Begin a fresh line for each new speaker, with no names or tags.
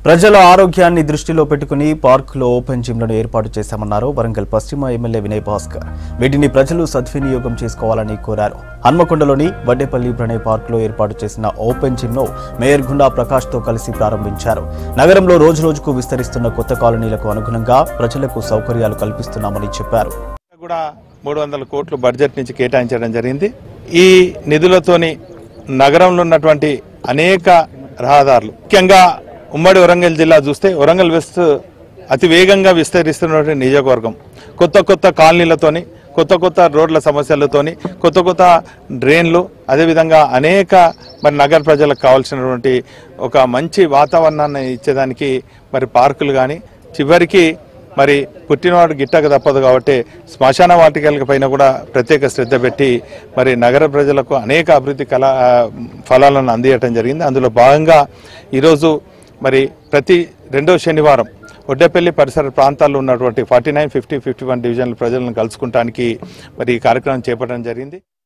ప్రజల ఆరోగ్యాన్ని దృష్టిలో పెట్టుకుని పార్కులో ఓపెన్ జిమ్లను ఏర్పాటు చేశామన్నారు వరంగల్ పశ్చిమ ఎమ్మెల్యే వినయ్ భాస్కర్ వీటిని ప్రజలు సద్వినియోగం చేసుకోవాలని కోరారు హన్మకొండలోని వడ్డేపల్లి ప్రణయ్ పార్కులో ఏర్పాటు చేసిన ఓపెన్ జిమ్ను మేయర్ గుండా ప్రకాష్తో కలిసి ప్రారంభించారు నగరంలో రోజురోజుకు విస్తరిస్తున్న కొత్త కాలనీలకు అనుగుణంగా ప్రజలకు సౌకర్యాలు కల్పిస్తున్నామని చెప్పారు
కూడా మూడు వందల కోట్లు బడ్జెట్ నుంచి కేటాయించడం జరిగింది ఈ నిధులతోని నగరంలో ఉన్నటువంటి అనేక రహదారులు ముఖ్యంగా ఉమ్మడి వరంగల్ జిల్లా చూస్తే వరంగల్ వెస్ట్ అతి వేగంగా విస్తరిస్తున్నటువంటి నియోజకవర్గం కొత్త కొత్త కాలనీలతోని కొత్త కొత్త రోడ్ల సమస్యలతోని కొత్త కొత్త డ్రైన్లు అదేవిధంగా అనేక మరి నగర ప్రజలకు కావాల్సినటువంటి ఒక మంచి వాతావరణాన్ని ఇచ్చేదానికి మరి పార్కులు కానీ చివరికి మరి పుట్టినవాడు గిట్టక తప్పదు కాబట్టి శ్మశాన వాటికల పైన కూడా ప్రత్యేక శ్రద్ధ పెట్టి మరి నగర ప్రజలకు అనేక అభివృద్ధి కళా ఆ, ఫలాలను అందియటం జరిగింది అందులో భాగంగా ఈరోజు మరి ప్రతి రెండో శనివారం ఒడ్డపల్లి పరిసర ప్రాంతాల్లో ఉన్నటువంటి forty nine fifty fifty one డివిజన్ల ప్రజలను కలుసుకుంటానికి మరి ఈ కార్యక్రమం చేపట్టడం జరిగింది